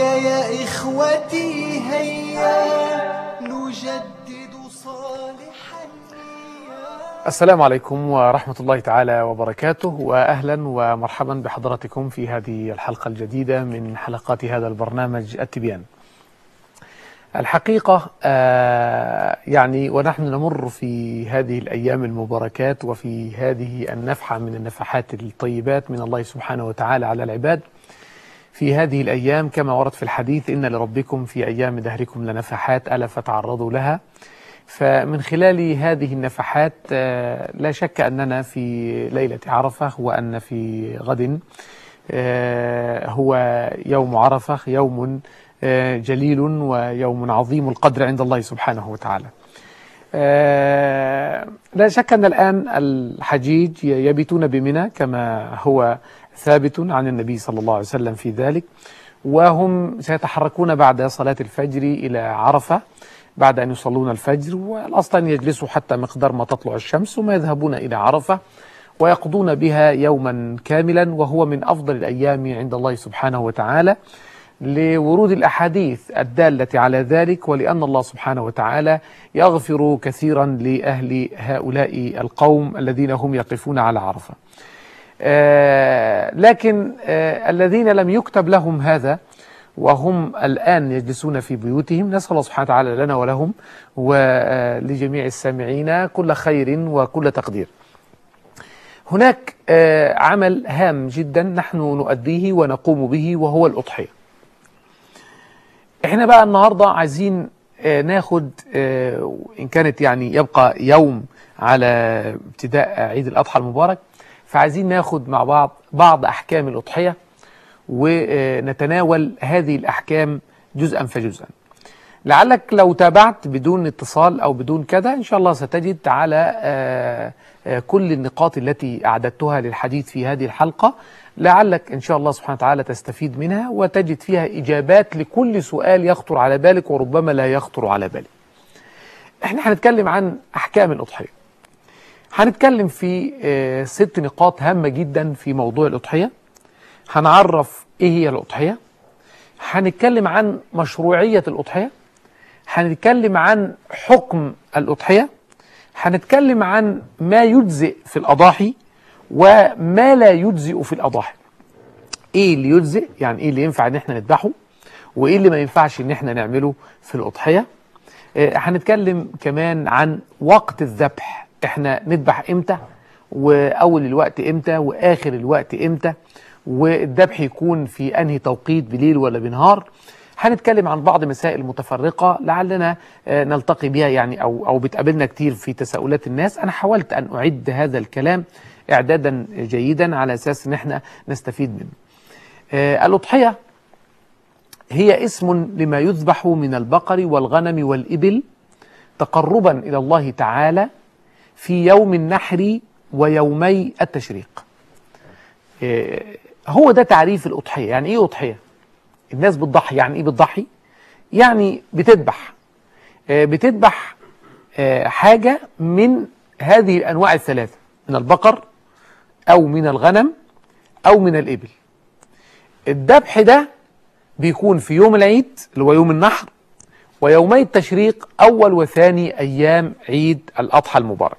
هيا يا إخوتي هيا نجدد صالح النية السلام عليكم ورحمة الله تعالى وبركاته وأهلا ومرحبا بحضراتكم في هذه الحلقة الجديدة من حلقات هذا البرنامج التبيان الحقيقة آه، يعني ونحن نمر في هذه الأيام المباركات وفي هذه النفحة من النفحات الطيبات من الله سبحانه وتعالى على العباد في هذه الأيام كما ورد في الحديث إن لربكم في أيام دهركم لنفحات ألا فتعرضوا لها فمن خلال هذه النفحات آه، لا شك أننا في ليلة عرفة وأن في غد آه، هو يوم عرفة يوم آه، جليل ويوم عظيم القدر عند الله سبحانه وتعالى آه، لا شك أن الآن الحجيج يبيتون بمنى كما هو ثابت عن النبي صلى الله عليه وسلم في ذلك وهم سيتحركون بعد صلاة الفجر إلى عرفة بعد أن يصلون الفجر والأصل أن يجلسوا حتى مقدار ما تطلع الشمس ثم يذهبون إلى عرفة ويقضون بها يوما كاملا وهو من أفضل الأيام عند الله سبحانه وتعالى لورود الأحاديث الدالة على ذلك ولأن الله سبحانه وتعالى يغفر كثيرا لأهل هؤلاء القوم الذين هم يقفون على عرفة آه، لكن آه، الذين لم يكتب لهم هذا وهم الآن يجلسون في بيوتهم نسأل الله سبحانه وتعالى لنا ولهم ولجميع السامعين كل خير وكل تقدير هناك آه، عمل هام جدا نحن نؤديه ونقوم به وهو الأضحية احنا بقى النهاردة عايزين آه، ناخد آه، إن كانت يعني يبقى يوم على ابتداء عيد الأضحى المبارك فعايزين ناخد مع بعض بعض أحكام الأضحية ونتناول هذه الأحكام جزءا فجزءا لعلك لو تابعت بدون اتصال أو بدون كذا إن شاء الله ستجد على آه، آه، كل النقاط التي أعددتها للحديث في هذه الحلقة لعلك إن شاء الله سبحانه وتعالى تستفيد منها وتجد فيها إجابات لكل سؤال يخطر على بالك وربما لا يخطر على بالك احنا هنتكلم عن أحكام الأضحية هنتكلم في آه، ست نقاط هامة جدا في موضوع الأضحية هنعرف إيه هي الأضحية هنتكلم عن مشروعية الأضحية هنتكلم عن حكم الأضحية هنتكلم عن ما يجزئ في الأضاحي وما لا يجزئ في الأضاحي ايه اللي يجزئ يعني ايه اللي ينفع ان احنا نذبحه وايه اللي ما ينفعش ان احنا نعمله في الأضحية آه، هنتكلم كمان عن وقت الذبح احنا نذبح امتى واول الوقت امتى واخر الوقت امتى والذبح يكون في انهي توقيت بليل ولا بنهار هنتكلم عن بعض مسائل متفرقة لعلنا آه، نلتقي بها يعني أو, أو بتقابلنا كتير في تساؤلات الناس أنا حاولت أن أعد هذا الكلام إعدادا جيدا على أساس أن احنا نستفيد منه آه، الأضحية هي اسم لما يذبح من البقر والغنم والإبل تقربا إلى الله تعالى في يوم النحر ويومي التشريق آه، هو ده تعريف الأضحية يعني إيه أضحية؟ الناس بتضحي يعني إيه بتضحي؟ يعني بتذبح آه، بتذبح آه، حاجة من هذه الأنواع الثلاثة من البقر أو من الغنم أو من الإبل الذبح ده بيكون في يوم العيد اللي هو يوم النحر ويومي التشريق أول وثاني أيام عيد الأضحى المبارك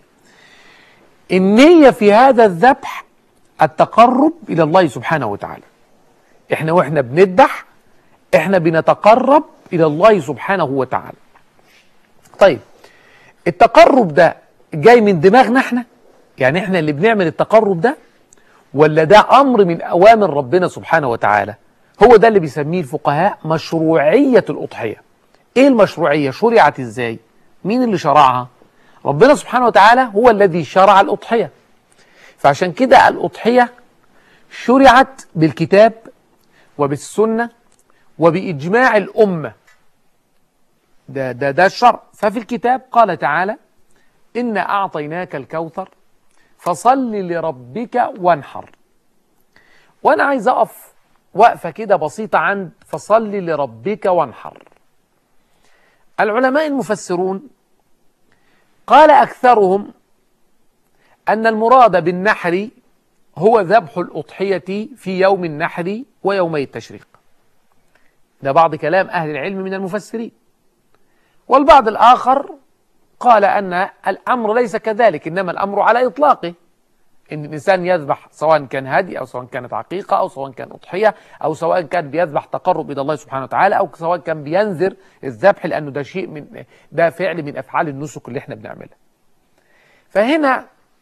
النية في هذا الذبح التقرب إلى الله سبحانه وتعالى احنا واحنا بنذبح احنا بنتقرب إلى الله سبحانه وتعالى طيب التقرب ده جاي من دماغنا احنا يعني احنا اللي بنعمل التقرب ده ولا ده أمر من أوامر ربنا سبحانه وتعالى هو ده اللي بيسميه الفقهاء مشروعية الأضحية ايه المشروعية شرعت ازاي مين اللي شرعها ربنا سبحانه وتعالى هو الذي شرع الأضحية فعشان كده الأضحية شرعت بالكتاب وبالسنة وبإجماع الأمة ده ده ده الشرع ففي الكتاب قال تعالى إنا أعطيناك الكوثر فصل لربك وانحر وأنا عايز أقف وقفة كده بسيطة عند فصل لربك وانحر العلماء المفسرون قال أكثرهم أن المراد بالنحر هو ذبح الأضحية في يوم النحر ويومي التشريق ده بعض كلام أهل العلم من المفسرين والبعض الآخر قال أن الأمر ليس كذلك إنما الأمر على إطلاقه إن الإنسان يذبح سواء كان هدي أو سواء كانت عقيقة أو سواء كان أضحية أو سواء كان بيذبح تقرب إلى الله سبحانه وتعالى أو سواء كان بينذر الذبح لأنه ده شيء من ده فعل من أفعال النسك اللي احنا بنعملها فهنا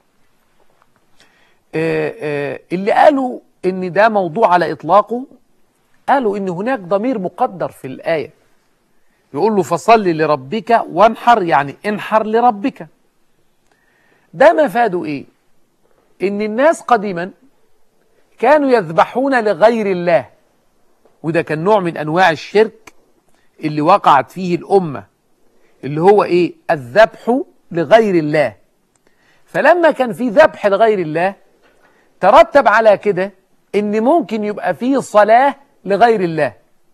آه، آه، اللي قالوا إن ده موضوع على إطلاقه قالوا إن هناك ضمير مقدر في الآية يقول له فصل لربك وانحر يعني انحر لربك ده مفاده ايه ان الناس قديما كانوا يذبحون لغير الله وده كان نوع من انواع الشرك اللي وقعت فيه الامه اللي هو ايه الذبح لغير الله فلما كان في ذبح لغير الله ترتب على كده ان ممكن يبقى فيه صلاه لغير الله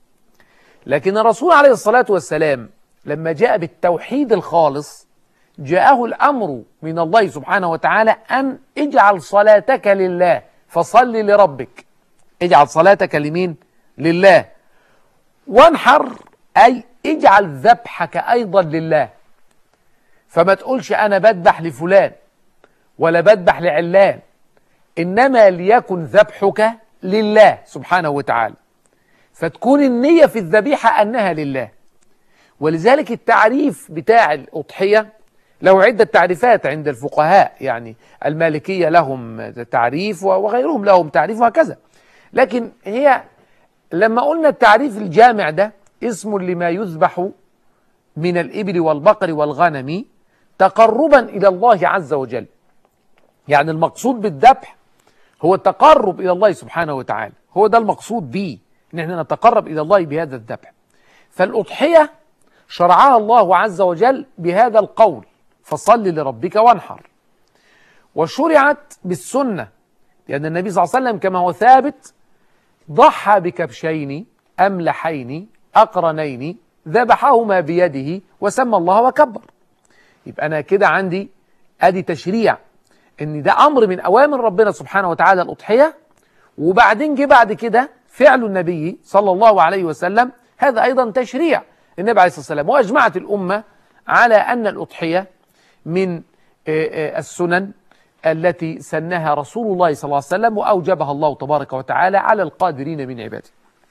لكن الرسول عليه الصلاة والسلام لما جاء بالتوحيد الخالص جاءه الأمر من الله سبحانه وتعالى أن اجعل صلاتك لله فصل لربك اجعل صلاتك لمين لله وانحر أي اجعل ذبحك أيضا لله فما تقولش أنا بدبح لفلان ولا بدبح لعلان إنما ليكن ذبحك لله سبحانه وتعالى فتكون النية في الذبيحة أنها لله ولذلك التعريف بتاع الأضحية له عدة تعريفات عند الفقهاء يعني المالكية لهم تعريف وغيرهم لهم تعريف وهكذا لكن هي لما قلنا التعريف الجامع ده اسم لما يذبح من الإبل والبقر والغنم تقربا إلى الله عز وجل يعني المقصود بالذبح هو التقرب إلى الله سبحانه وتعالى هو ده المقصود به ان احنا نتقرب الى الله بهذا الذبح فالاضحيه شرعها الله عز وجل بهذا القول فصل لربك وانحر وشرعت بالسنه لان النبي صلى الله عليه وسلم كما هو ثابت ضحى بكبشين املحين اقرنين ذبحهما بيده وسمى الله وكبر يبقى انا كده عندي ادي تشريع ان ده امر من اوامر ربنا سبحانه وتعالى الاضحيه وبعدين جه بعد كده فعل النبي صلى الله عليه وسلم هذا أيضا تشريع النبي عليه الصلاة والسلام وأجمعت الأمة على أن الأضحية من السنن التي سنها رسول الله صلى الله عليه وسلم وأوجبها الله تبارك وتعالى على القادرين من عباده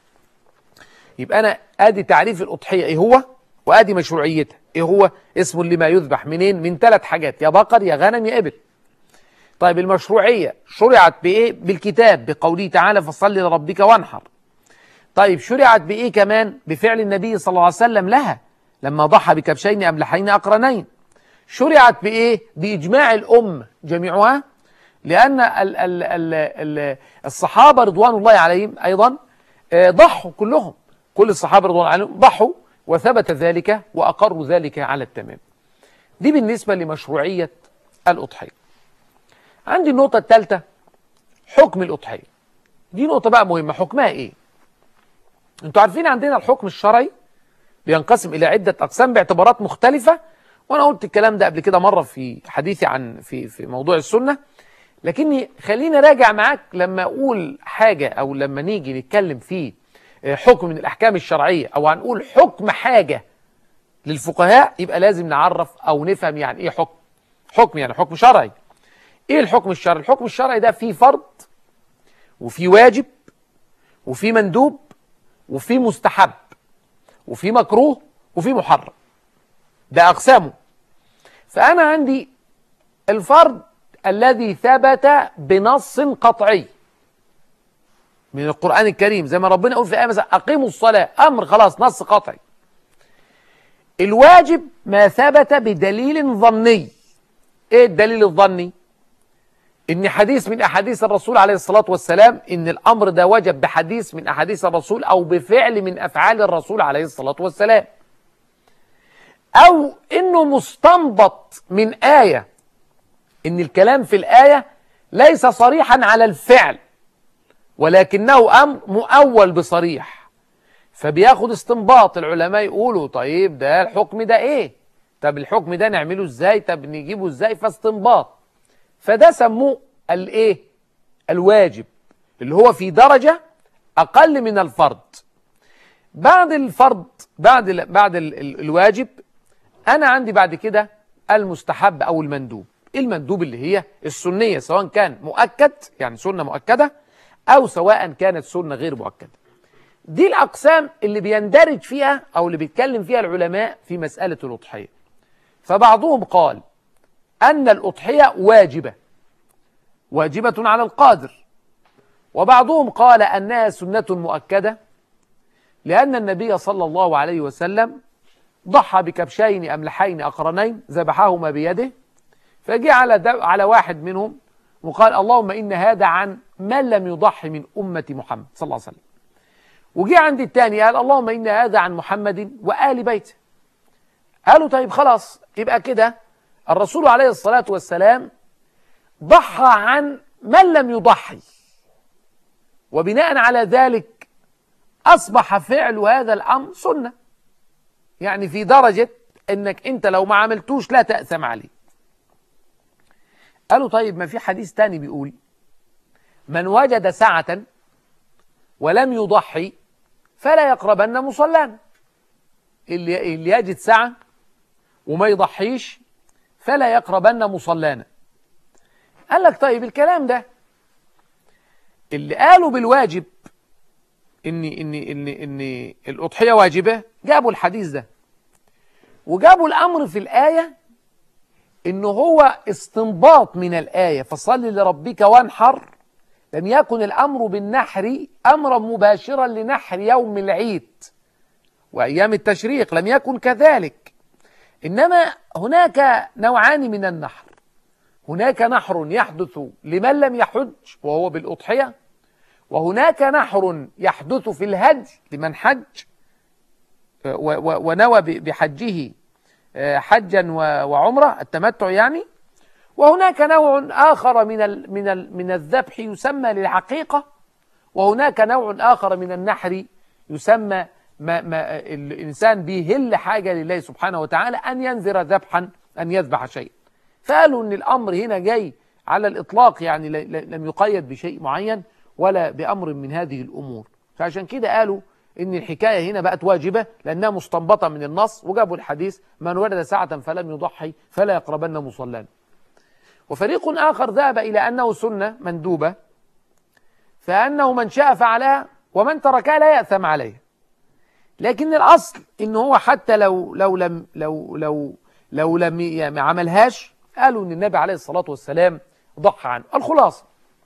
يبقى أنا أدي تعريف الأضحية إيه هو وأدي مشروعيتها إيه هو اسم لما يذبح منين من ثلاث حاجات يا بقر يا غنم يا إبل طيب المشروعية شرعت بإيه بالكتاب بقوله تعالى فصل لربك وانحر طيب شرعت بإيه كمان بفعل النبي صلى الله عليه وسلم لها لما ضحى بكبشين أملحين أقرنين شرعت بإيه بإجماع الأم جميعها لأن ال ال ال ال الصحابة رضوان الله عليهم أيضا ضحوا كلهم كل الصحابة رضوان الله عليهم ضحوا وثبت ذلك وأقروا ذلك على التمام دي بالنسبة لمشروعية الأضحية عندي النقطة الثالثة حكم الأضحية دي نقطة بقى مهمة حكمها إيه انتوا عارفين عندنا الحكم الشرعي بينقسم إلى عدة أقسام باعتبارات مختلفة وأنا قلت الكلام ده قبل كده مرة في حديثي عن في في موضوع السنة لكني خليني راجع معاك لما أقول حاجة أو لما نيجي نتكلم في حكم من الأحكام الشرعية أو هنقول حكم حاجة للفقهاء يبقى لازم نعرف أو نفهم يعني إيه حكم حكم يعني حكم شرعي ايه الحكم الشرعي الحكم الشرعي ده فيه فرض وفيه واجب وفيه مندوب وفيه مستحب وفيه مكروه وفيه محرم ده اقسامه فانا عندي الفرض الذي ثبت بنص قطعي من القرآن الكريم زي ما ربنا يقول في آية مثلا أقيموا الصلاة أمر خلاص نص قطعي الواجب ما ثبت بدليل ظني ايه الدليل الظني ان حديث من احاديث الرسول عليه الصلاة والسلام ان الامر ده وجب بحديث من احاديث الرسول او بفعل من افعال الرسول عليه الصلاة والسلام او انه مستنبط من آية ان الكلام في الآية ليس صريحا على الفعل ولكنه امر مؤول بصريح فبياخد استنباط العلماء يقولوا طيب ده الحكم ده ايه طب الحكم ده نعمله ازاي طب نجيبه ازاي فاستنباط فده سموه الايه الواجب اللي هو في درجة اقل من الفرض بعد الفرض بعد ال بعد ال ال الواجب انا عندي بعد كده المستحب او المندوب المندوب اللي هي السنيه سواء كان مؤكد يعني سنه مؤكده او سواء كانت سنه غير مؤكده دي الاقسام اللي بيندرج فيها او اللي بيتكلم فيها العلماء في مساله الاضحيه فبعضهم قال ان الاضحيه واجبه واجبه على القادر وبعضهم قال انها سنه مؤكده لأن النبي صلى الله عليه وسلم ضحى بكبشين أملحين أقرنين ذبحهما بيده فجاء على على واحد منهم وقال اللهم إن هذا عن من لم يضحي من أمة محمد صلى الله عليه وسلم وجاء عند الثاني قال اللهم إن هذا عن محمد وآل بيته قالوا طيب خلاص يبقى كده الرسول عليه الصلاة والسلام ضحى عن من لم يضحي وبناء على ذلك أصبح فعل هذا الأمر سنة يعني في درجة أنك أنت لو ما عملتوش لا تأثم عليه قالوا طيب ما في حديث تاني بيقول من وجد سعة ولم يضحي فلا يقربن مصلانا اللي, اللي يجد سعة وما يضحيش فلا يقربن مصلانا قال لك طيب الكلام ده اللي قالوا بالواجب ان ان ان ان الاضحيه واجبه جابوا الحديث ده وجابوا الامر في الايه ان هو استنباط من الايه فصل لربك وانحر لم يكن الامر بالنحر امرا مباشرا لنحر يوم العيد وايام التشريق لم يكن كذلك انما هناك نوعان من النحر هناك نحر يحدث لمن لم يحج وهو بالاضحيه وهناك نحر يحدث في الهج لمن حج ونوى بحجه حجا وعمرة التمتع يعني وهناك نوع آخر من من من الذبح يسمى للعقيقة وهناك نوع آخر من النحر يسمى ما, ما الإنسان بيهل حاجة لله سبحانه وتعالى أن ينذر ذبحا أن يذبح شيء فقالوا أن الأمر هنا جاي على الإطلاق يعني لم يقيد بشيء معين ولا بأمر من هذه الأمور فعشان كده قالوا إن الحكاية هنا بقت واجبة لأنها مستنبطة من النص وجابوا الحديث من ولد ساعة فلم يضحي فلا يقربن مصلانا وفريق آخر ذهب إلى أنه سنة مندوبة فأنه من شاء فعلها ومن تركها لا يأثم عليها لكن الأصل إن هو حتى لو لو لم لو لو لو لم يعني عملهاش قالوا إن النبي عليه الصلاة والسلام ضحى عنه الخلاصة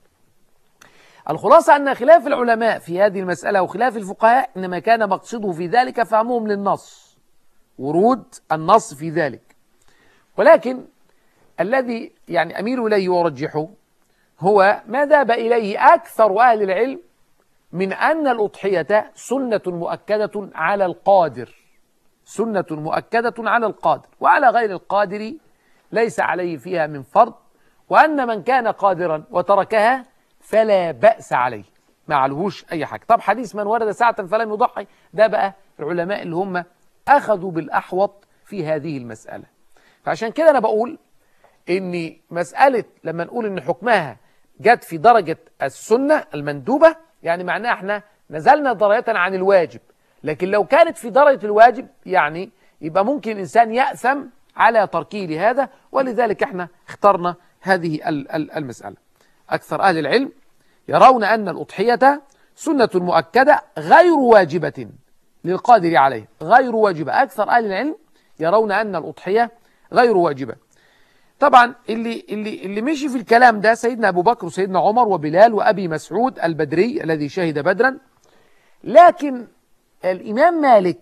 الخلاصة أن خلاف العلماء في هذه المسألة وخلاف الفقهاء إنما كان مقصده في ذلك فهمهم للنص ورود النص في ذلك ولكن الذي يعني أميل إليه وأرجحه هو ما ذهب إليه أكثر أهل العلم من أن الأضحية سنة مؤكدة على القادر سنة مؤكدة على القادر وعلى غير القادر ليس عليه فيها من فرض وأن من كان قادرا وتركها فلا بأس عليه ما عليهوش أي حاجة طب حديث من ورد ساعة فلم يضحي ده بقى العلماء اللي هم أخذوا بالأحوط في هذه المسألة فعشان كده أنا بقول إن مسألة لما نقول إن حكمها جت في درجة السنة المندوبة يعني معناها احنا نزلنا درجة عن الواجب لكن لو كانت في درجة الواجب يعني يبقى ممكن الإنسان يأثم على تركه لهذا ولذلك احنا اخترنا هذه المسألة أكثر أهل العلم يرون أن الأضحية سنة مؤكدة غير واجبة للقادر عليه غير واجبة أكثر أهل العلم يرون أن الأضحية غير واجبة طبعا اللي, اللي, اللي مشي في الكلام ده سيدنا أبو بكر وسيدنا عمر وبلال وأبي مسعود البدري الذي شهد بدرا لكن الإمام مالك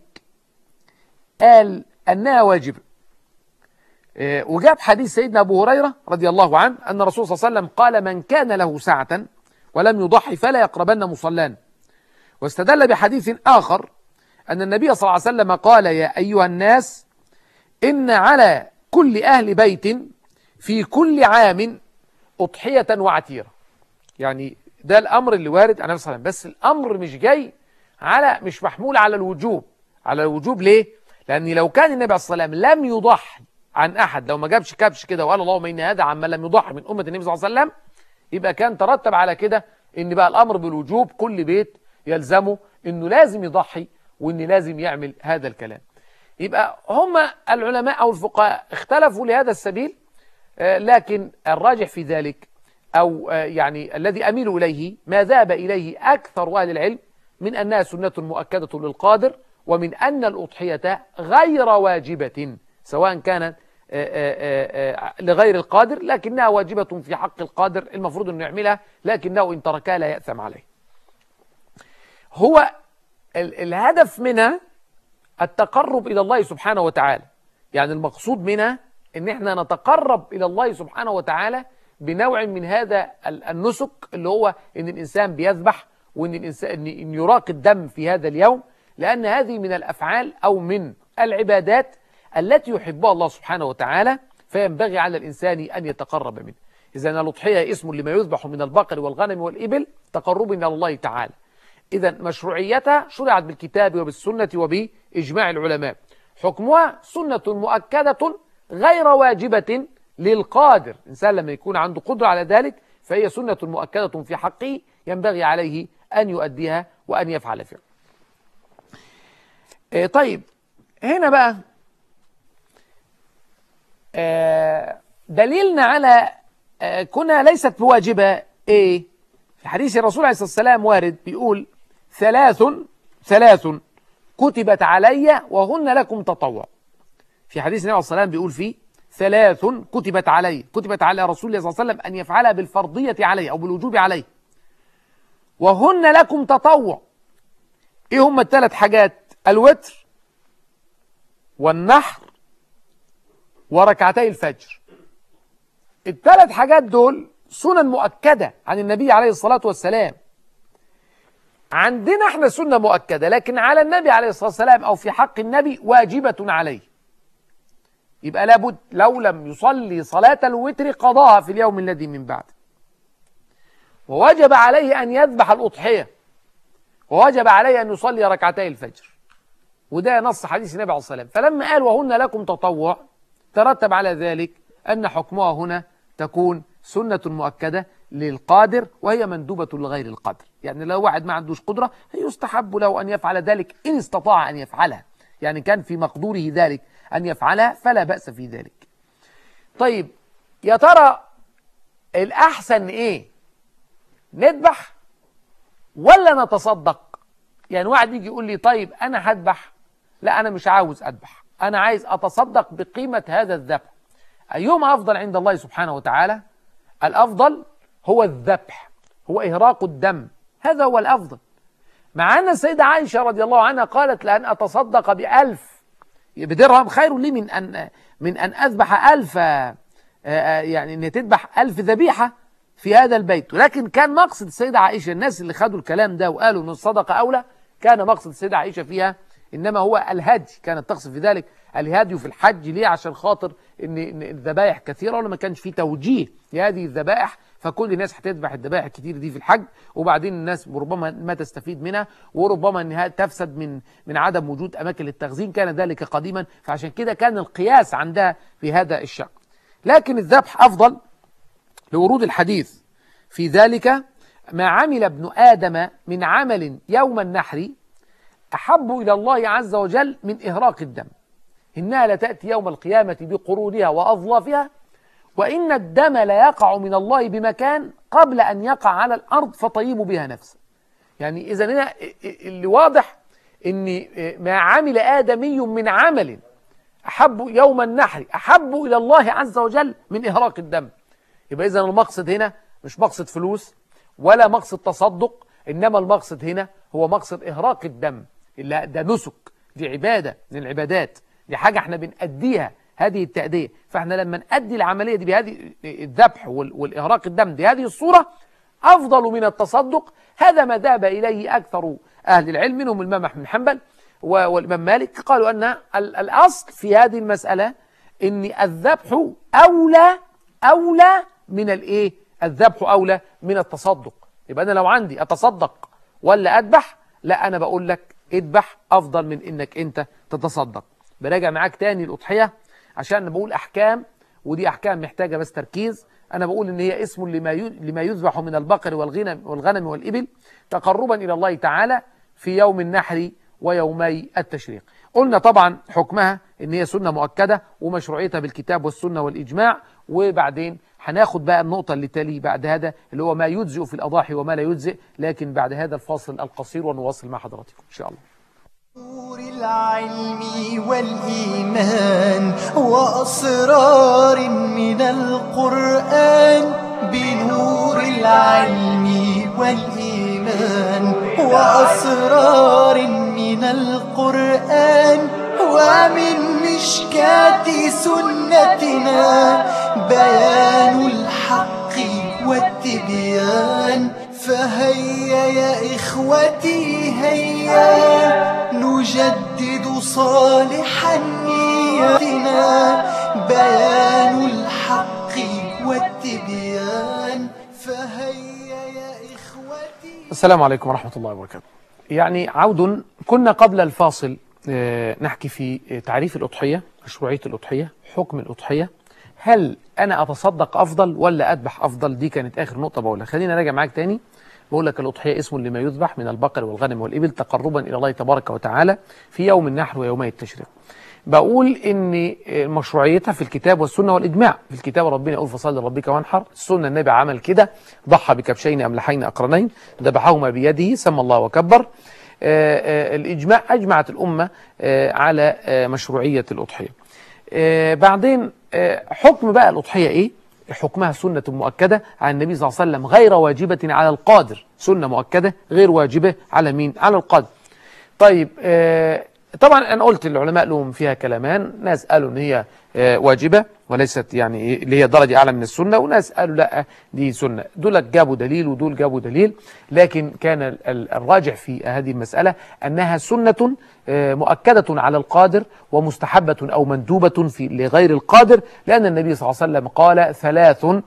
قال أنها واجبة وجاب حديث سيدنا أبو هريرة رضي الله عنه أن الرسول صلى الله عليه وسلم قال من كان له ساعة ولم يضحي فلا يقربن مصلان واستدل بحديث آخر أن النبي صلى الله عليه وسلم قال يا أيها الناس إن على كل أهل بيت في كل عام أضحية وعتيرة يعني ده الأمر اللي وارد عن النبي صلى الله عليه وسلم بس الأمر مش جاي على مش محمول على الوجوب على الوجوب ليه؟ لأن لو كان النبي صلى الله عليه وسلم لم يضحي عن أحد لو ما جابش كبش كده وقال اللهم إن هذا عما لم يضحي من أمة النبي صلى الله عليه وسلم يبقى كان ترتب على كده إن بقى الأمر بالوجوب كل بيت يلزمه إنه لازم يضحي وان لازم يعمل هذا الكلام يبقى هم العلماء او الفقهاء اختلفوا لهذا السبيل آه، لكن الراجح في ذلك او آه، يعني الذي اميل اليه ما ذهب اليه اكثر اهل العلم من انها سنه مؤكده للقادر ومن ان الاضحيه غير واجبه سواء كانت آه، آه، آه، لغير القادر لكنها واجبة في حق القادر المفروض أنه يعملها لكنه إن تركها لا يأثم عليه هو ال- الهدف منها التقرب إلى الله سبحانه وتعالى يعني المقصود منها أن احنا نتقرب إلى الله سبحانه وتعالى بنوع من هذا ال- النسك اللي هو أن الإنسان بيذبح وأن الإنسان إن- إن يراق الدم في هذا اليوم لأن هذه من الأفعال أو من العبادات التي يحبها الله سبحانه وتعالى فينبغي على الإنسان أن يتقرب منه إذا الأضحية اسم لما يذبح من البقر والغنم والإبل تقرب إلى الله تعالى إذا مشروعيتها شرعت بالكتاب وبالسنة وبإجماع العلماء حكمها سنة مؤكدة غير واجبة للقادر الإنسان لما يكون عنده قدرة على ذلك فهي سنة مؤكدة في حقه ينبغي عليه أن يؤديها وأن يفعل فيها إيه طيب هنا بقى آه، دليلنا على آه، كونها ليست بواجبة ايه في حديث الرسول عليه الصلاة والسلام وارد بيقول ثلاث ثلاث كتبت علي وهن لكم تطوع في حديث النبي عليه الصلاة والسلام بيقول فيه ثلاث كتبت علي كتبت على رسول الله صلى الله عليه وسلم أن يفعلها بالفرضية عليه أو بالوجوب عليه وهن لكم تطوع ايه هم الثلاث حاجات الوتر والنحر وركعتي الفجر الثلاث حاجات دول سنن مؤكدة عن النبي عليه الصلاة والسلام عندنا احنا سنة مؤكدة لكن على النبي عليه الصلاة والسلام أو في حق النبي واجبة عليه يبقى لابد لو لم يصلي صلاة الوتر قضاها في اليوم الذي من بعد ووجب عليه أن يذبح الأضحية ووجب عليه أن يصلي ركعتي الفجر وده نص حديث النبي عليه الصلاة والسلام فلما قال وهن لكم تطوع ترتب على ذلك أن حكمها هنا تكون سنة مؤكدة للقادر وهي مندوبة لغير القادر يعني لو واحد ما عندوش قدرة يستحب له أن يفعل ذلك إن استطاع أن يفعلها يعني كان في مقدوره ذلك أن يفعلها فلا بأس في ذلك طيب يا ترى الأحسن إيه نذبح ولا نتصدق يعني واحد يجي يقول لي طيب أنا هذبح لا أنا مش عاوز أذبح أنا عايز أتصدق بقيمة هذا الذبح أيهما أفضل عند الله سبحانه وتعالى الأفضل هو الذبح هو إهراق الدم هذا هو الأفضل مع أن السيدة عائشة رضي الله عنها قالت لأن أتصدق بألف بدرهم خير لي من أن من أن أذبح ألف آه، آه، يعني أن تذبح ألف ذبيحة في هذا البيت ولكن كان مقصد السيدة عائشة الناس اللي خدوا الكلام ده وقالوا أن الصدقة أولى كان مقصد السيدة عائشة فيها إنما هو الهدي كانت تقصد في ذلك الهدي في الحج ليه عشان خاطر إن إن الذبائح كثيرة ولا ما كانش في توجيه لهذه الذبائح فكل الناس هتذبح الذبائح الكتير دي في الحج وبعدين الناس ربما ما تستفيد منها وربما انها تفسد من من عدم وجود اماكن للتخزين كان ذلك قديما فعشان كده كان القياس عندها في هذا الشق لكن الذبح افضل لورود الحديث في ذلك ما عمل ابن ادم من عمل يوم النحر احب الى الله عز وجل من اهراق الدم انها لتاتي يوم القيامه بقرونها واظلافها وإن الدم لا يقع من الله بمكان قبل أن يقع على الأرض فطيب بها نفسه يعني إذا هنا اللي واضح أن ما عمل آدمي من عمل أحب يوم النحر أحب إلى الله عز وجل من إهراق الدم يبقى إذا المقصد هنا مش مقصد فلوس ولا مقصد تصدق إنما المقصد هنا هو مقصد إهراق الدم إلا ده نسك دي عبادة من العبادات دي حاجة احنا بنأديها هذه التأدية فاحنا لما نأدي العملية دي بهذه الذبح وال- والإهراق الدم بهذه الصورة أفضل من التصدق هذا ما ذهب إليه أكثر أهل العلم منهم الإمام أحمد بن حنبل و- والإمام مالك قالوا أن ال- الأصل في هذه المسألة أن الذبح أولى أولى من الإيه الذبح أولى من التصدق يبقى أنا لو عندي أتصدق ولا أذبح لا أنا بقول لك اذبح أفضل من إنك أنت تتصدق براجع معاك تاني الأضحية عشان أنا بقول أحكام ودي أحكام محتاجة بس تركيز أنا بقول إن هي اسم لما ي- لما يذبح من البقر والغنم والغنم والإبل تقربا إلى الله تعالى في يوم النحر ويومي التشريق قلنا طبعا حكمها ان هي سنة مؤكدة ومشروعيتها بالكتاب والسنة والإجماع وبعدين هناخد بقى النقطة اللي تلي بعد هذا اللي هو ما يجزئ في الأضاحي وما لا يجزئ لكن بعد هذا الفاصل القصير ونواصل مع حضراتكم إن شاء الله نور العلم والإيمان وأسرار من القرآن بنور العلم والإيمان وأسرار من القرآن ومن مشكاة سنتنا بيان الحق والتبيان فهيا يا إخوتي هيا نجدد صالح نياتنا بيان الحق والتبيان فهيا يا إخوتي السلام عليكم ورحمة الله وبركاته يعني عود كنا قبل الفاصل آه، نحكي في آه، تعريف الأضحية مشروعية الأضحية حكم الأضحية هل أنا أتصدق أفضل ولا أذبح أفضل دي كانت آخر نقطة بقولها خلينا راجع معاك تاني بقول لك الأضحية اسم لما يذبح من البقر والغنم والإبل تقربا إلى الله تبارك وتعالى في يوم النحر ويومي التشريق بقول ان مشروعيتها في الكتاب والسنه والاجماع في الكتاب ربنا يقول فصل لربك وانحر السنه النبي عمل كده ضحى بكبشين املحين اقرنين ذبحهما بيده سمى الله وكبر آه، آه، الاجماع اجمعت الامه آه، على آه، مشروعيه الاضحيه آه، بعدين آه، حكم بقى الاضحيه ايه حكمها سنة مؤكدة عن النبي صلى الله عليه وسلم غير واجبة على القادر سنة مؤكدة غير واجبة على مين على القادر طيب آه، طبعا انا قلت العلماء لهم فيها كلامان ناس قالوا ان هي آه، واجبه وليست يعني إيه، اللي هي درجه اعلى من السنه وناس قالوا لا دي سنه دول جابوا دليل ودول جابوا دليل لكن كان ال- ال- الراجح في هذه المساله انها سنه آه، مؤكده على القادر ومستحبه او مندوبه في لغير القادر لان النبي صلى الله عليه وسلم قال ثلاث آه،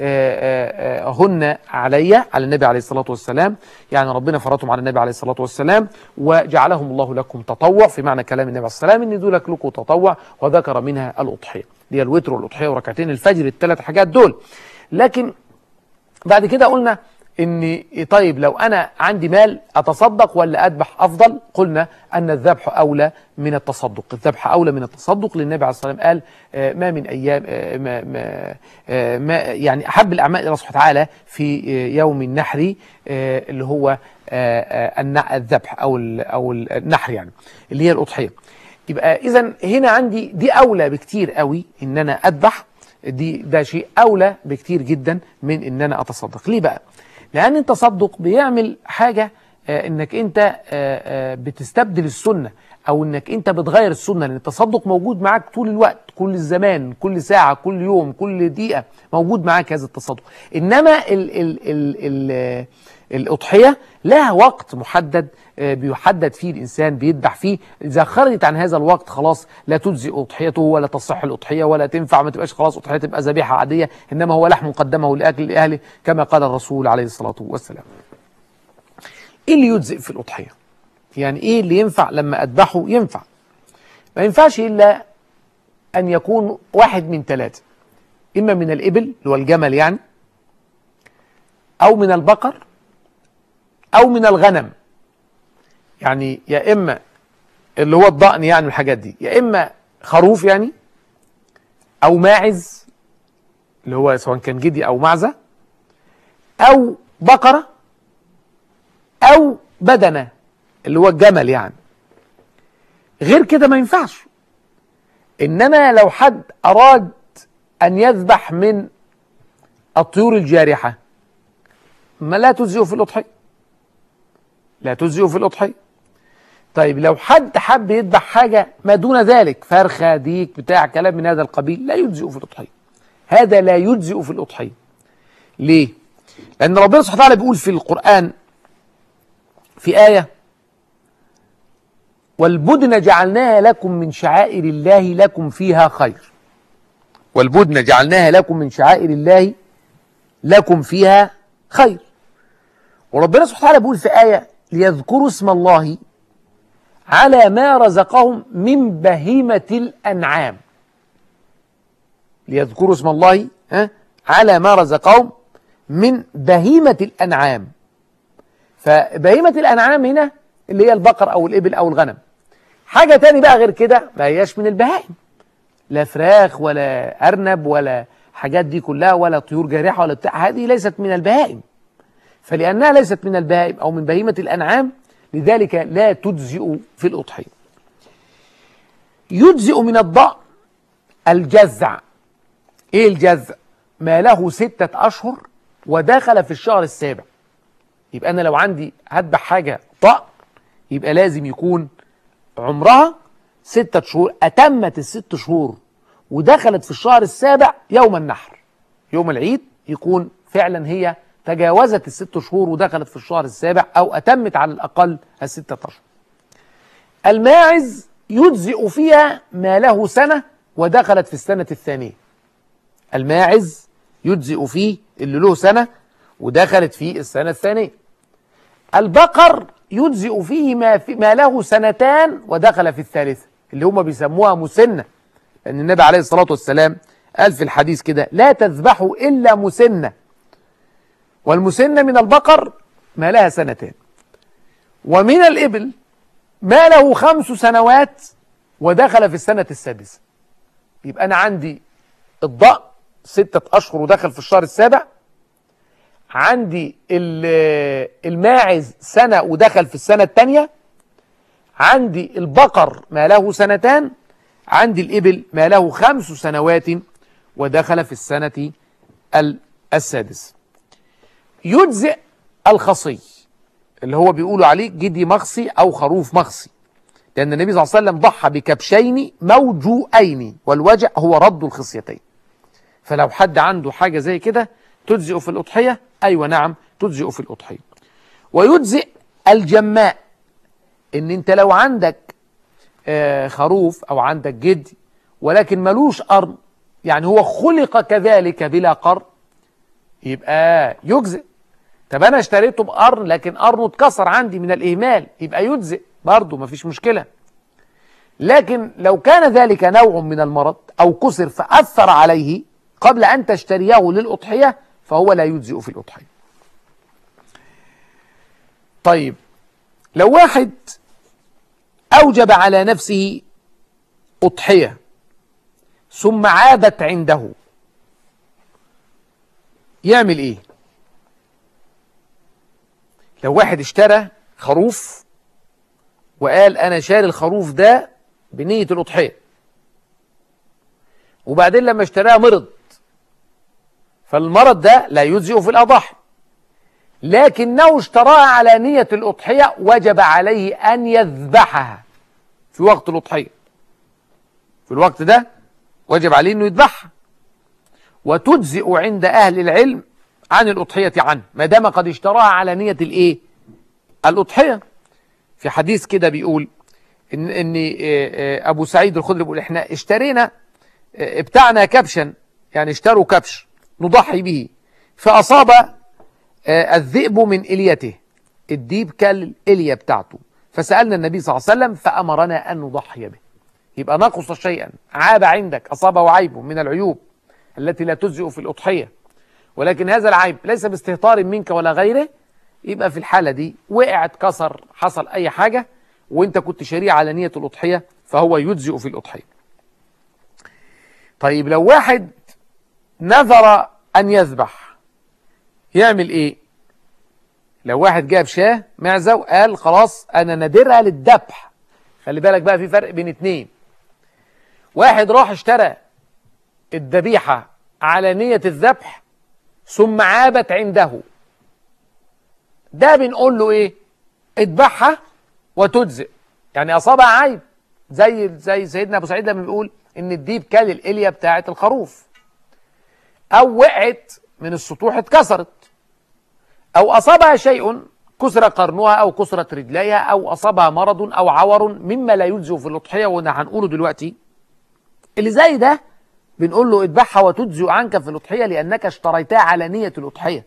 آه، آه، هن علي على النبي عليه الصلاه والسلام يعني ربنا فرضهم على النبي عليه الصلاه والسلام وجعلهم الله لكم تطوع في معنى كلام النبي عليه الصلاه والسلام ان دول لكم تطوع وذكر منها الاضحيه دي الوتر والاضحيه وركعتين الفجر الثلاث حاجات دول لكن بعد كده قلنا ان طيب لو انا عندي مال اتصدق ولا اذبح افضل قلنا ان الذبح اولى من التصدق الذبح اولى من التصدق للنبي عليه الصلاه والسلام قال آه، ما من ايام آه، ما ما آه، ما يعني احب الاعمال الى الله سبحانه وتعالى في آه، يوم النحر آه، اللي هو آه، آه، النع- الذبح او ال- او النحر يعني اللي هي الاضحيه يبقى اذا هنا عندي دي اولى بكتير قوي ان انا اذبح دي ده شيء اولى بكتير جدا من ان انا اتصدق ليه بقى لان التصدق بيعمل حاجه آه، انك انت آه، آه، بتستبدل السنه او انك انت بتغير السنه لان التصدق موجود معاك طول الوقت كل الزمان كل ساعه كل يوم كل دقيقه موجود معاك هذا التصدق انما ال ال ال ال الأضحية لها وقت محدد آه، بيحدد فيه الإنسان بيذبح فيه إذا خرجت عن هذا الوقت خلاص لا تجزي أضحيته ولا تصح الأضحية ولا تنفع ما تبقاش خلاص أضحية تبقى ذبيحة عادية إنما هو لحم قدمه لأكل أهله كما قال الرسول عليه الصلاة والسلام إيه اللي يجزئ في الأضحية يعني إيه اللي ينفع لما أذبحه ينفع ما ينفعش إلا أن يكون واحد من ثلاثة إما من الإبل اللي هو الجمل يعني أو من البقر أو من الغنم يعني يا إما اللي هو الضأن يعني الحاجات دي يا إما خروف يعني أو ماعز اللي هو سواء كان جدي أو معزة أو بقرة أو بدنة اللي هو الجمل يعني غير كده ما ينفعش إنما لو حد أراد أن يذبح من الطيور الجارحة ما لا تجزئه في الأضحية لا تجزئه في الأضحية طيب لو حد حب يذبح حاجة ما دون ذلك فرخة ديك بتاع كلام من هذا القبيل لا يجزئ في الأضحية هذا لا يجزئ في الأضحية ليه؟ لأن ربنا سبحانه وتعالى بيقول في القرآن في آية والبدن جعلناها لكم من شعائر الله لكم فيها خير والبدن جعلناها لكم من شعائر الله لكم فيها خير وربنا سبحانه وتعالى بيقول في آية ليذكروا اسم الله على ما رزقهم من بهيمة الأنعام ليذكروا اسم الله ها على ما رزقهم من بهيمة الأنعام فبهيمة الأنعام هنا اللي هي البقر أو الإبل أو الغنم حاجة تاني بقى غير كده ما هياش من البهائم لا فراخ ولا أرنب ولا حاجات دي كلها ولا طيور جارحة ولا بتاع هذه ليست من البهائم فلأنها ليست من البهائم أو من بهيمة الأنعام لذلك لا تجزئ في الأضحية يجزئ من الضأن الجزع إيه الجزع؟ ما له ستة أشهر ودخل في الشهر السابع يبقى أنا لو عندي هذبح حاجة طأ يبقى لازم يكون عمرها ستة شهور أتمت الست شهور ودخلت في الشهر السابع يوم النحر يوم العيد يكون فعلا هي تجاوزت الست شهور ودخلت في الشهر السابع أو أتمت على الأقل الستة أشهر الماعز يجزئ فيها ما له سنة ودخلت في السنة الثانية الماعز يجزئ فيه اللي له سنة ودخلت في السنة الثانية البقر يجزئ فيه ما, في ما له سنتان ودخل في الثالثة اللي هم بيسموها مسنة لأن النبي عليه الصلاة والسلام قال في الحديث كده لا تذبحوا إلا مسنة والمسنة من البقر ما لها سنتان ومن الإبل ما له خمس سنوات ودخل في السنة السادسة يبقى أنا عندي الضأن ستة أشهر ودخل في الشهر السابع عندي ال- الماعز سنة ودخل في السنة الثانية عندي البقر ما له سنتان عندي الإبل ما له خمس سنوات ودخل في السنة ال- السادسة يجزئ الخصي اللي هو بيقولوا عليه جدي مخصي أو خروف مخصي لأن النبي صلى الله عليه وسلم ضحى بكبشين موجوئين والوجع هو رد الخصيتين فلو حد عنده حاجة زي كده تجزئ في الأضحية أيوة نعم تجزئ في الأضحية ويجزئ الجماء إن أنت لو عندك آه، خروف أو عندك جد ولكن ملوش قرن يعني هو خلق كذلك بلا قرن يبقى يجزئ طب أنا اشتريته بقرن لكن قرنه اتكسر عندي من الإهمال يبقى يجزئ برضه مفيش مشكلة لكن لو كان ذلك نوع من المرض أو كسر فأثر عليه قبل أن تشتريه للأضحية فهو لا يجزئ في الأضحية طيب لو واحد أوجب على نفسه أضحية ثم عادت عنده يعمل إيه لو واحد اشترى خروف وقال أنا شاري الخروف ده بنية الأضحية وبعدين لما اشتراه مرض فالمرض ده لا يجزئ في الأضحى لكنه اشتراها على نية الأضحية وجب عليه أن يذبحها في وقت الأضحية في الوقت ده وجب عليه أنه يذبحها وتجزئ عند أهل العلم عن الأضحية عنه ما دام قد اشتراها على نية الإيه؟ الأضحية في حديث كده بيقول إن, إن آه، آه، أبو سعيد الخدري بيقول إحنا اشترينا آه، ابتعنا كبشا يعني اشتروا كبش نضحي به فأصاب آه، الذئب من إليته الديب كل الإلية بتاعته فسألنا النبي صلى الله عليه وسلم فأمرنا أن نضحي به يبقى نقص شيئا عاب عندك أصابه عيب من العيوب التي لا تجزئ في الأضحية ولكن هذا العيب ليس باستهتار منك ولا غيره يبقى في الحالة دي وقع اتكسر حصل أي حاجة وانت كنت شريع على نية الأضحية فهو يجزئ في الأضحية طيب لو واحد نذر أن يذبح يعمل إيه لو واحد جاب شاه معزة وقال خلاص أنا نادرها للذبح خلي بالك بقى في فرق بين اتنين واحد راح اشترى الذبيحة على نية الذبح ثم عابت عنده ده بنقول له ايه اذبحها وتجزئ يعني اصابها عيب زي زي سيدنا ابو سعيد لما بيقول ان الديب كل الاليه بتاعه الخروف او وقعت من السطوح اتكسرت او اصابها شيء كسر قرنها او كسرت رجليها او اصابها مرض او عور مما لا يجزئ في الاضحيه وده هنقوله دلوقتي اللي زي ده بنقول له اذبحها وتجزئ عنك في الاضحيه لانك اشتريتها على نيه الاضحيه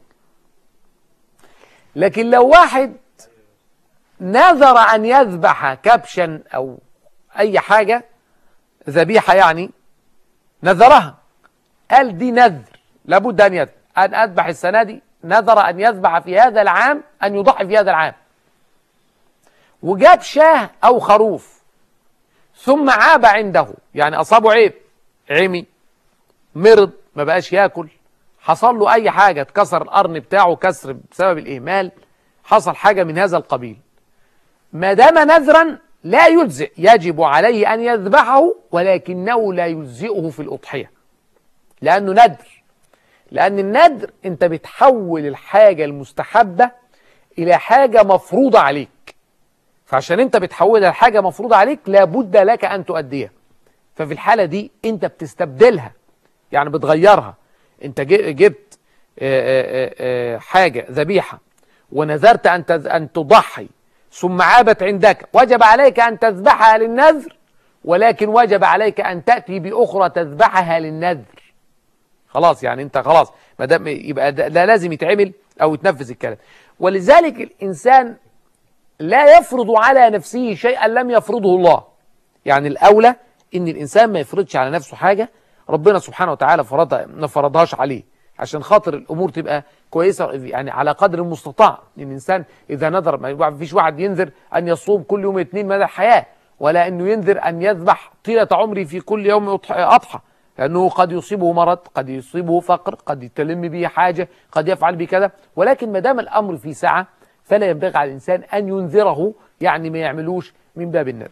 لكن لو واحد نذر أن يذبح كبشا أو أي حاجة ذبيحة يعني نذرها قال دي نذر لابد أن يذبح أن أذبح السنة دي نذر أن يذبح في هذا العام أن يضحي في هذا العام وجاب شاه أو خروف ثم عاب عنده يعني أصابه عيب عمي مرض ما بقاش ياكل حصل له أي حاجة اتكسر القرن بتاعه كسر بسبب الإهمال حصل حاجة من هذا القبيل ما دام نذرا لا يجزئ يجب عليه أن يذبحه ولكنه لا يجزئه في الأضحية لأنه ندر لأن الندر أنت بتحول الحاجة المستحبة إلى حاجة مفروضة عليك فعشان أنت بتحولها لحاجة مفروضة عليك لابد لك أن تؤديها ففي الحالة دي أنت بتستبدلها يعني بتغيرها أنت ج- جبت آه، آه، آه، حاجة ذبيحة ونذرت أن تذ- أن تضحي ثم عابت عندك وجب عليك أن تذبحها للنذر ولكن وجب عليك أن تأتي بأخرى تذبحها للنذر خلاص يعني انت خلاص ما دام يبقى ده, ده لازم يتعمل او يتنفذ الكلام ولذلك الانسان لا يفرض على نفسه شيئا لم يفرضه الله يعني الاولى ان الانسان ما يفرضش على نفسه حاجه ربنا سبحانه وتعالى فرضها ما فرضهاش عليه عشان خاطر الامور تبقى كويسه يعني على قدر المستطاع الانسان اذا نذر ما فيش واحد ينذر ان يصوم كل يوم اثنين مدى الحياه ولا انه ينذر ان يذبح طيله عمري في كل يوم أضح- اضحى لأنه قد يصيبه مرض قد يصيبه فقر قد يتلم به حاجة قد يفعل به كذا ولكن ما دام الأمر في سعة فلا ينبغي على الإنسان أن ينذره يعني ما يعملوش من باب النذر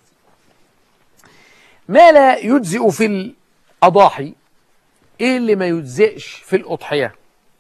ما لا يجزئ في الأضاحي إيه اللي ما يجزئش في الأضحية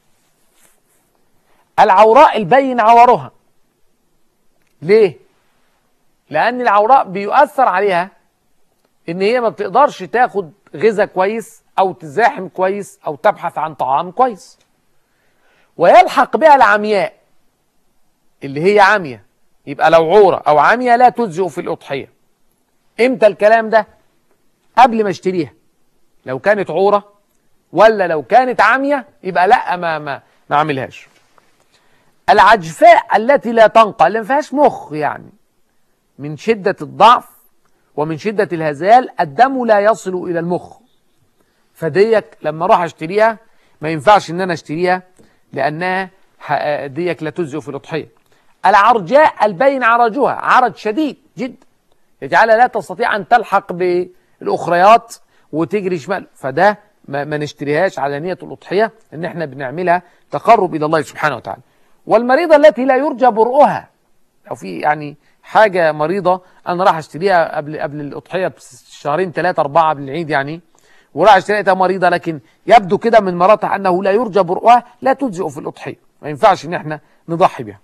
العوراء البين عورها ليه لأن العوراء بيؤثر عليها ان هي ما بتقدرش تاخد غذاء كويس او تزاحم كويس او تبحث عن طعام كويس ويلحق بها العمياء اللي هي عامية يبقى لو عورة او عامية لا تجزئ في الاضحية امتى الكلام ده قبل ما اشتريها لو كانت عورة ولا لو كانت عامية يبقى لا ما ما ما اعملهاش العجفاء التي لا تنقى اللي ما فيهاش مخ يعني من شدة الضعف ومن شدة الهزال الدم لا يصل إلى المخ فديك لما اروح اشتريها ما ينفعش ان انا اشتريها لانها ح- ديك لا تجزئ في الاضحيه العرجاء البين عرجها عرج شديد جدا يجعلها لا تستطيع ان تلحق بالاخريات وتجري شمال فده ما, ما نشتريهاش على نيه الاضحيه ان احنا بنعملها تقرب الى الله سبحانه وتعالى والمريضه التي لا يرجى برؤها لو في يعني حاجه مريضه انا راح اشتريها قبل قبل الاضحيه بشهرين ثلاثه اربعه قبل العيد يعني وراح اشتريتها مريضه لكن يبدو كده من مراتها انه لا يرجى برؤها لا تجزئ في الاضحيه ما ينفعش ان احنا نضحي بها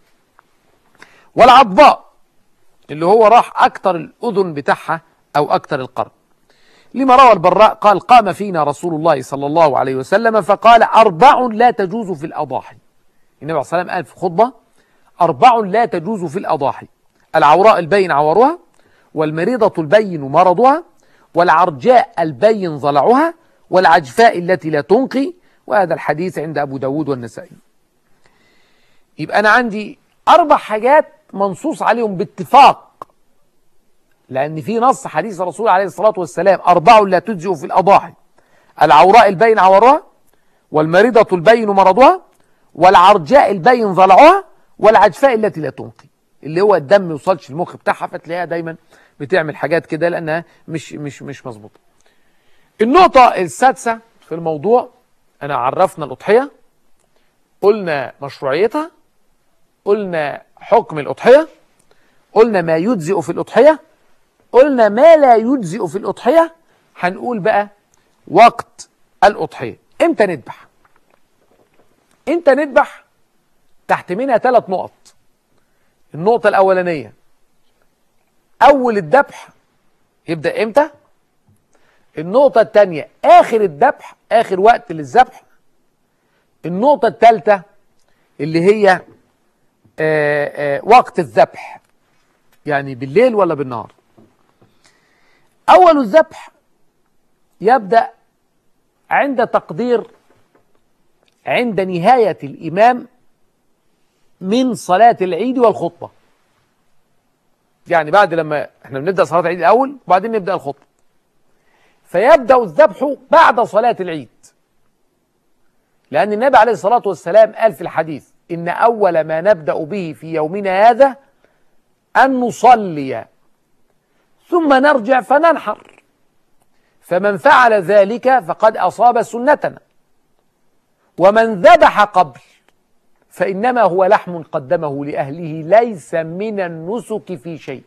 والعضباء اللي هو راح اكتر الاذن بتاعها او اكتر القرن لما روى البراء قال قام فينا رسول الله صلى الله عليه وسلم فقال اربع لا تجوز في الاضاحي النبي عليه الصلاه والسلام قال في خطبه اربع لا تجوز في الاضاحي العوراء البين عورها والمريضه البين مرضها والعرجاء البين ضلعها والعجفاء التي لا تنقي وهذا الحديث عند أبو داود والنسائي يبقى أنا عندي أربع حاجات منصوص عليهم باتفاق لأن في نص حديث الرسول عليه الصلاة والسلام أربع لا تجزئ في الأضاحي العوراء البين عورها والمريضة البين مرضها والعرجاء البين ضلعها والعجفاء التي لا تنقي اللي هو الدم ما يوصلش المخ بتاعها فتلاقيها دايما بتعمل حاجات كده لانها مش مش مش مظبوطه. النقطة السادسة في الموضوع أنا عرفنا الأضحية قلنا مشروعيتها قلنا حكم الأضحية قلنا ما يجزئ في الأضحية قلنا ما لا يجزئ في الأضحية هنقول بقى وقت الأضحية إمتى نذبح إمتى نذبح تحت منها ثلاث نقط النقطة الأولانية أول الذبح يبدأ إمتى؟ النقطة الثانية آخر الذبح آخر وقت للذبح النقطة الثالثة اللي هي آآ آآ وقت الذبح يعني بالليل ولا بالنهار أول الذبح يبدأ عند تقدير عند نهاية الإمام من صلاة العيد والخطبة يعني بعد لما احنا بنبدأ صلاة العيد الأول وبعدين نبدأ الخطبة فيبدأ الذبح بعد صلاة العيد لأن النبي عليه الصلاة والسلام قال في الحديث إن أول ما نبدأ به في يومنا هذا أن نصلي ثم نرجع فننحر فمن فعل ذلك فقد أصاب سنتنا ومن ذبح قبل فإنما هو لحم قدمه لأهله ليس من النسك في شيء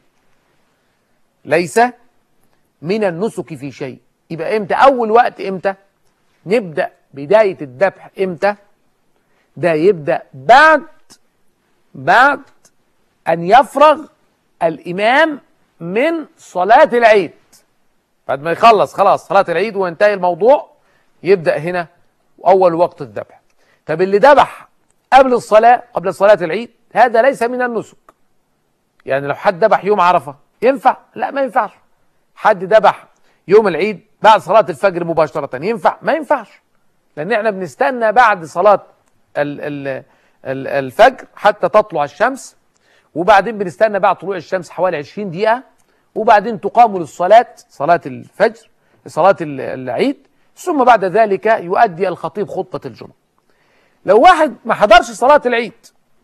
ليس من النسك في شيء يبقى امتى أول وقت امتى نبدأ بداية الذبح امتى ده يبدأ بعد بعد أن يفرغ الإمام من صلاة العيد بعد ما يخلص خلاص صلاة العيد وينتهي الموضوع يبدأ هنا أول وقت الذبح طب اللي ذبح قبل الصلاة قبل صلاة العيد هذا ليس من النسك يعني لو حد ذبح يوم عرفة ينفع لا ما ينفعش حد ذبح يوم العيد بعد صلاة الفجر مباشرة ينفع ما ينفعش لأن احنا بنستنى بعد صلاة ال ال ال الفجر حتى تطلع الشمس وبعدين بنستنى بعد طلوع الشمس حوالي 20 دقيقة وبعدين تقام للصلاة صلاة الفجر صلاة العيد ثم بعد ذلك يؤدي الخطيب خطبة الجمعة لو واحد ما حضرش صلاة العيد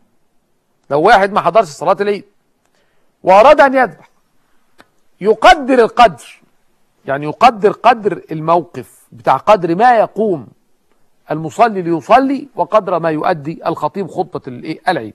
لو واحد ما حضرش صلاة العيد وأراد أن يذبح يقدر القدر يعني يقدر قدر الموقف بتاع قدر ما يقوم المصلي ليصلي وقدر ما يؤدي الخطيب خطبة العيد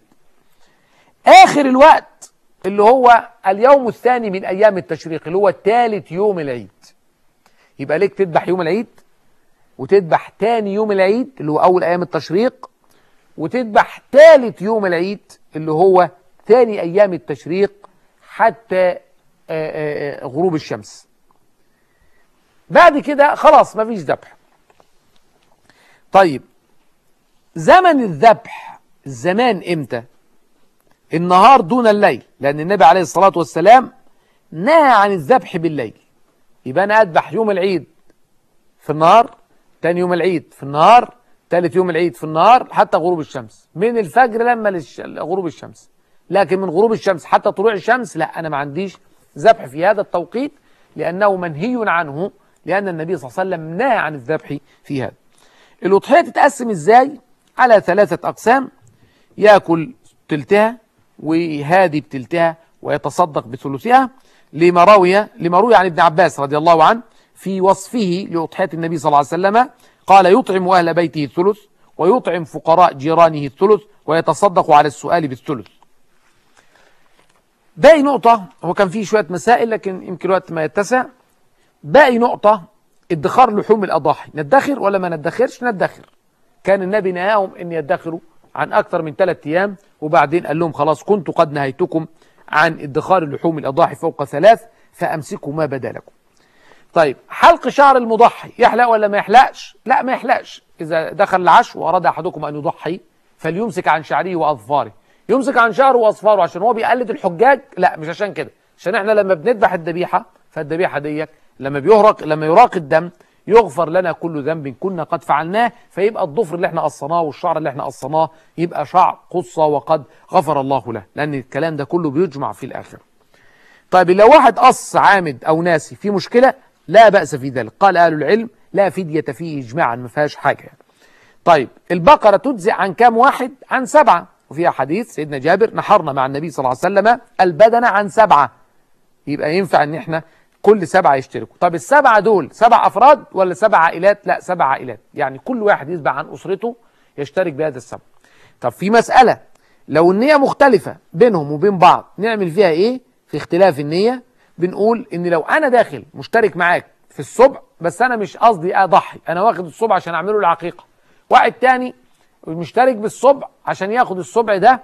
آخر الوقت اللي هو اليوم الثاني من أيام التشريق اللي هو ثالث يوم العيد يبقى ليك تذبح يوم العيد وتذبح تاني يوم العيد اللي هو أول أيام التشريق وتذبح ثالث يوم العيد اللي هو ثاني أيام التشريق حتى آآ آآ غروب الشمس بعد كده خلاص مفيش ذبح طيب زمن الذبح الزمان امتى النهار دون الليل لأن النبي عليه الصلاة والسلام نهى عن الذبح بالليل يبقى أنا أذبح يوم العيد في النهار تاني يوم العيد في النهار ثالث يوم العيد في النهار حتى غروب الشمس من الفجر لما للش... غروب الشمس لكن من غروب الشمس حتى طلوع الشمس لا أنا ما عنديش ذبح في هذا التوقيت لأنه منهي عنه لأن النبي صلى الله عليه وسلم نهى عن الذبح في هذا الأضحية تتقسم إزاي على ثلاثة أقسام يأكل تلتها وهادي بتلتها ويتصدق بثلثها لما روي لما روي عن ابن عباس رضي الله عنه في وصفه لأضحية النبي صلى الله عليه وسلم قال يطعم أهل بيته الثلث ويطعم فقراء جيرانه الثلث ويتصدق على السؤال بالثلث باقي نقطة هو كان فيه شوية مسائل لكن يمكن الوقت ما يتسع باقي نقطة ادخار لحوم الأضاحي ندخر ولا ما ندخرش ندخر كان النبي نهاهم ان يدخروا عن أكثر من ثلاثة أيام وبعدين قال لهم خلاص كنت قد نهيتكم عن ادخار اللحوم الأضاحي فوق ثلاث فأمسكوا ما بدا لكم طيب حلق شعر المضحي يحلق ولا ما يحلقش لا ما يحلقش إذا دخل العشو وأراد أحدكم أن يضحي فليمسك عن شعره وأظفاره يمسك عن شعره وأظفاره عشان هو بيقلد الحجاج لا مش عشان كده عشان احنا لما بنذبح الذبيحة فالذبيحة ديت لما بيهرق لما يراق الدم يغفر لنا كل ذنب كنا قد فعلناه فيبقى الضفر اللي احنا قصناه والشعر اللي احنا قصناه يبقى شعر قصة وقد غفر الله له لأن الكلام ده كله بيجمع في الآخر طيب لو واحد قص عامد أو ناسي في مشكلة لا بأس في ذلك قال أهل العلم لا فدية فيه إجماعا ما فيهاش حاجة يعني. طيب البقرة تجزئ عن كام واحد عن سبعة وفيها حديث سيدنا جابر نحرنا مع النبي صلى الله عليه وسلم البدن عن سبعة يبقى ينفع ان احنا كل سبعة يشتركوا طب السبعة دول سبع أفراد ولا سبع عائلات لا سبع عائلات يعني كل واحد يتبع عن أسرته يشترك بهذا السبع طب في مسألة لو النية مختلفة بينهم وبين بعض نعمل فيها ايه في اختلاف النية بنقول ان لو انا داخل مشترك معاك في الصبع بس انا مش قصدي اضحي انا واخد الصبع عشان اعمله العقيقة واحد تاني مشترك بالصبع عشان ياخد الصبع ده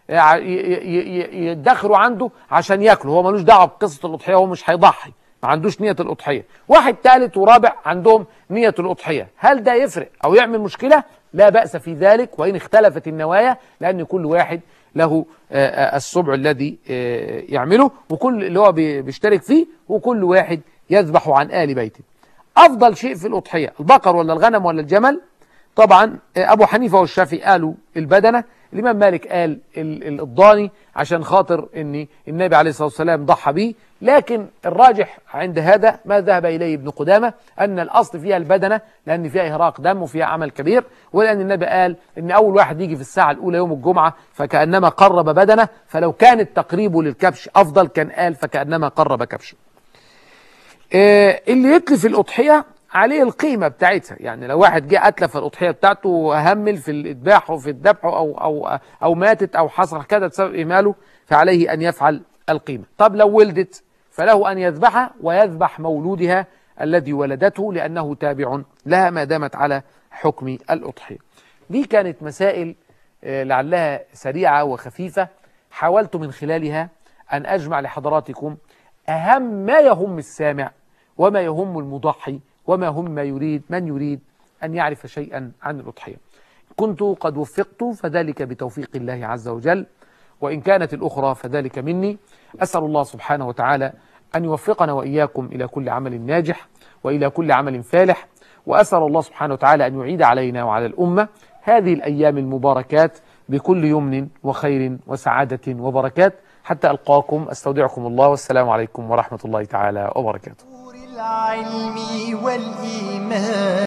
يدخره عنده عشان ياكله هو ملوش دعوه بقصه الاضحيه هو مش هيضحي ما عندوش نيه الاضحيه واحد ثالث ورابع عندهم نيه الاضحيه هل ده يفرق او يعمل مشكله لا باس في ذلك وان اختلفت النوايا لان كل واحد له السبع الذي يعمله وكل اللي هو بيشترك فيه وكل واحد يذبح عن آل بيته أفضل شيء في الأضحية البقر ولا الغنم ولا الجمل طبعا أبو حنيفة والشافعي قالوا البدنة الإمام مالك قال ال- ال- الضاني عشان خاطر ان النبي عليه الصلاة والسلام ضحى به لكن الراجح عند هذا ما ذهب إليه ابن قدامة أن الأصل فيها البدنة لأن فيها إهراق دم وفيها عمل كبير ولأن النبي قال أن أول واحد يجي في الساعة الأولى يوم الجمعة فكأنما قرب بدنه فلو كان التقريب للكبش أفضل كان قال فكأنما قرب كبشه آه، اللي يتلف الأضحية عليه القيمة بتاعتها يعني لو واحد جه أتلف الأضحية بتاعته وهمل في الإذباح وفي الذبح أو, أو, أو ماتت أو حصل كذا بسبب إهماله فعليه أن يفعل القيمة طب لو ولدت فله أن يذبحها ويذبح مولودها الذي ولدته لأنه تابع لها ما دامت على حكم الأضحية دي كانت مسائل آه، لعلها سريعة وخفيفة حاولت من خلالها أن أجمع لحضراتكم أهم ما يهم السامع وما يهم المضحي وما هم ما يريد من يريد أن يعرف شيئا عن الأضحية كنت قد وفقت فذلك بتوفيق الله عز وجل وإن كانت الأخرى فذلك مني أسأل الله سبحانه وتعالى أن يوفقنا وإياكم إلى كل عمل ناجح وإلى كل عمل فالح وأسأل الله سبحانه وتعالى أن يعيد علينا وعلى الأمة هذه الأيام المباركات بكل يمن وخير وسعادة وبركات حتى ألقاكم أستودعكم الله والسلام عليكم ورحمة الله تعالى وبركاته نور العلم والإيمان